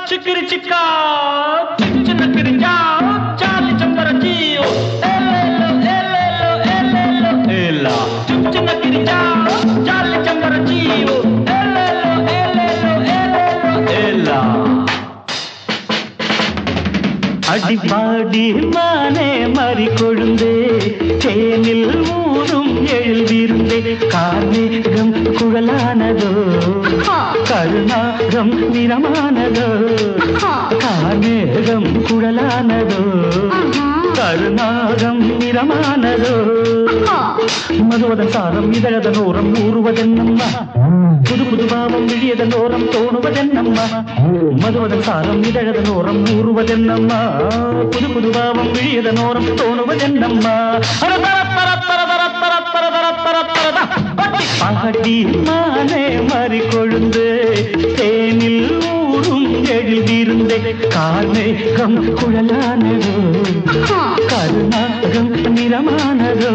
చిక్కిరి చిక్క చిన్న కిరింజా చాలి చందర జీవో ఎల్లెల్లో ఎల్లెల్లో ఎల్లెల్లో ఎల్లా చిన్న కిరింజా చాలి చందర జీవో ఎల్లెల్లో ఎల్లెల్లో ఎల్లెల్లో ఎల్లా அடிப்பாடி மானே மறி கொழுந்தே தேனில் ஊரும் எழுதிருந்தே கார்மேகம் குழலானதோ கருணாகம் நிறமானதோ கார்மேகம் குழலானதோ கருணாகம் நிறமானதோ மதுவதன் சாரம் இதழதன் ஓரம் ஊறுவதென்னம்மா புது புது பாவம் விழியதன் ஓரம் தோணுவதென்னம்மா மதுவதன் சாரம் இதழதன் ஓரம் ஊறுவதென்னம்மா புது புது பாவம் விழியதன் ஓரம் தோணுவதென்னம்மா அர தர தர தர தர தர தர தர தர தர தா. பட்டி பாடி மானே மறி கொழுந்து தேனில் ஊரும் எழுதியிருந்தே கார்மேகம் குழலானதோ கருணாகம் நிறமானதோ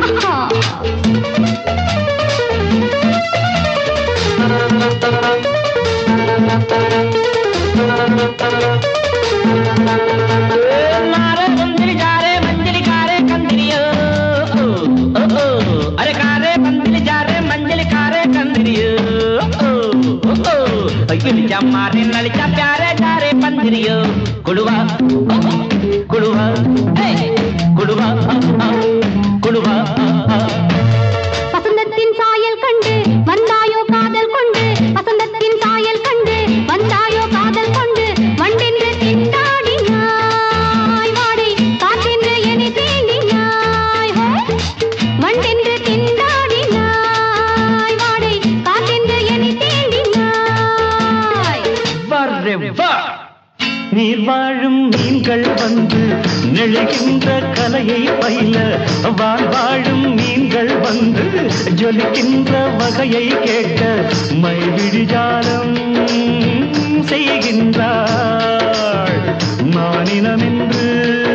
మారే మందిరి జారే మంజలి కారే కందిరియో ఓ, ఓ, ఓ. అరే కారే మందిరి జారే మంజలి కారే కందిరియో ఓ, ఓ, ఓ. ఇలిచ మారే నలిచ ప్యారే జారే పందిరియో కుడువా ఓ, ఓ. కుడువా ఏయ్. కుడువా ఆ, ఆ. కుడువా ఆ, ఆ. வசந்தத்தின் சாயல் கண்டு வந்தாயோ காதல் கொண்டு வசந்தத்தின் சாயல் கண்டு வந்தாயோ காதல் கொண்டு வண்டென்று திண்டாடினாய் வாடை காற்றென்று என்னை தீண்டினாய் ஹோ! வண்டென்று திண்டாடினாய் வாடை காற்றென்று என்னை தீண்டினாய் வர்றே வா நீர் வாழும் மீன்கள் வந்து நெழுகின்ற கலையை பயில வாழ் வாழும் மீன்கள் வந்து ஜொலிக்கின்ற வகையை கேட்க மைவிழிஜாலம் செய்கின்றாள் மானினம் என்று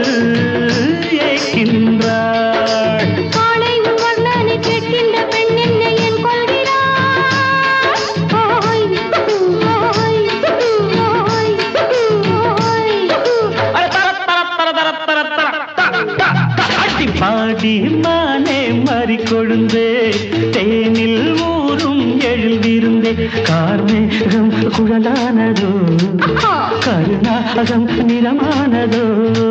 ஏற்கின்றாள் காலை உன் வர்ணனை கேட்கின்ற பெண் என்னை என் கொள்கிறாய் ஓய், ஓய், ஓய், ஓய். అరే తర తర తర తర తర తర త, త, త. அடி பாடி மானே மறி கொழுந்தே தேனில் ஊரும் எழுதிருந்தே கார்மேகம் குழலானதோ கருணாகம் நிறமானதோ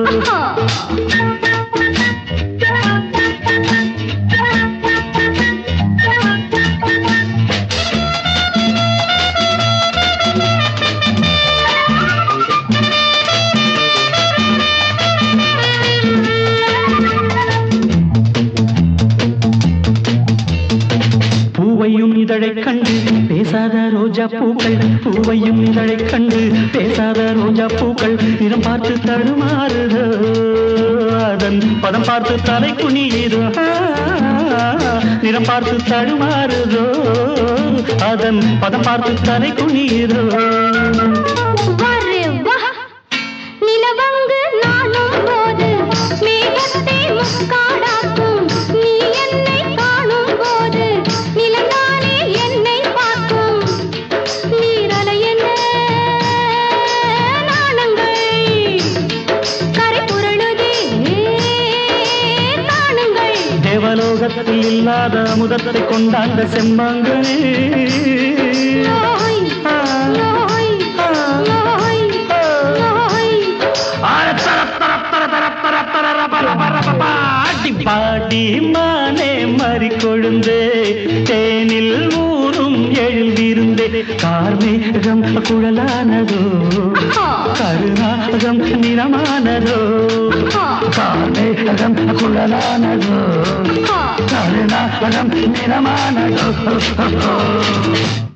பூவையும் இதழைக் கண்டு பேசாத ரோஜா பூக்கள் பூவையும் இதழைக் கண்டு பேசாத ரோஜா பூக்கள் நிறம் பார்த்து தடுமாறுதோ அதன் பதம் பார்த்து தலை குனியுதோ ஆ, நிறம் பார்த்து தடுமாறுதோ அதன் பதம் பார்த்து தலை குனியுதோ வரே வா நிலவங்கு நானும் போது மேகத்தை முக்காடாக்கும் நீ என்னை காணும் போது நிலந்தானே என்னை பார்க்கும் நீரலை என்ன நாணங்கள் கரை புரளுதே நாணங்கள் தேவலோகத்தில் இல்லாத அமுதத்தை கொண்டாந்த செம்மாங்கனே நோய் நோய் நோய் நோய் பாடி மானே மறி கொழுந்தே தேனில் ஊரும் எழுதிருந்தே கார்மேகம் குழலானதோ கருணாகம் நிறமானதோ கார்மேகம் குழலானதோ கருணாகம் நிறமானதோ